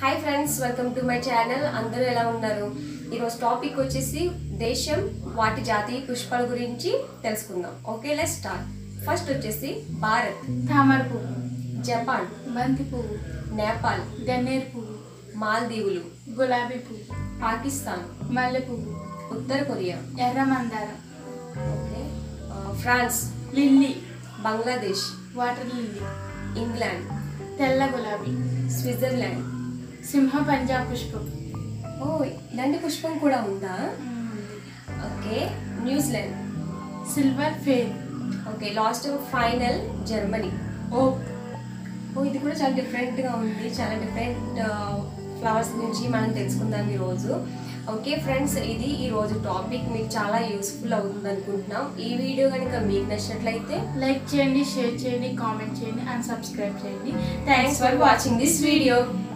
hi friends welcome to my channel అందరూ ఎలా ఉన్నారు ఈరోజు టాపిక్ వచ్చేసి దేశం వాటి జాతీయ పుష్పాల గురించి తెలుసుకుందాం ఓకే లెట్ స్టార్ట్ ఫస్ట్ వచ్చేసి భారత్ తామర పువ్వు జపాన్ బంతి పువ్వు నేపాల్ గన్నేరు పువ్వు మాల్దీవులు గులాబీ పువ్వు పాకిస్తాన్ మల్లె పువ్వు ఉత్తర కొరియా ఎర్ర మందారం ఓకే ఆ, France lily Bangladesh water lily England తెల్ల గులాబీ స్విట్జర్లాండ్ సింహ పంజాబ్ పుష్పం ఓ ఇలాంటి పుష్పం కూడా ఉందా okay New Zealand silver fern okay last final Germany oak ఓ ఇది కూడా చాలా డిఫరెంట్గా ఉంది చాలా డిఫరెంట్ ఫ్లవర్స్ గురించి మనం తెలుసుకుందాం ఈరోజు ఓకే ఫ్రెండ్స్ ఇది ఈ రోజు టాపిక్ మీకు చాలా యూస్ఫుల్ అవుతుంది అనుకుంటున్నాం ఈ వీడియో కనుక మీకు నచ్చినట్లయితే లైక్ చేయండి షేర్ చేయండి కామెంట్ చేయండి అండ్ సబ్స్క్రైబ్ చేయండి thanks for watching this video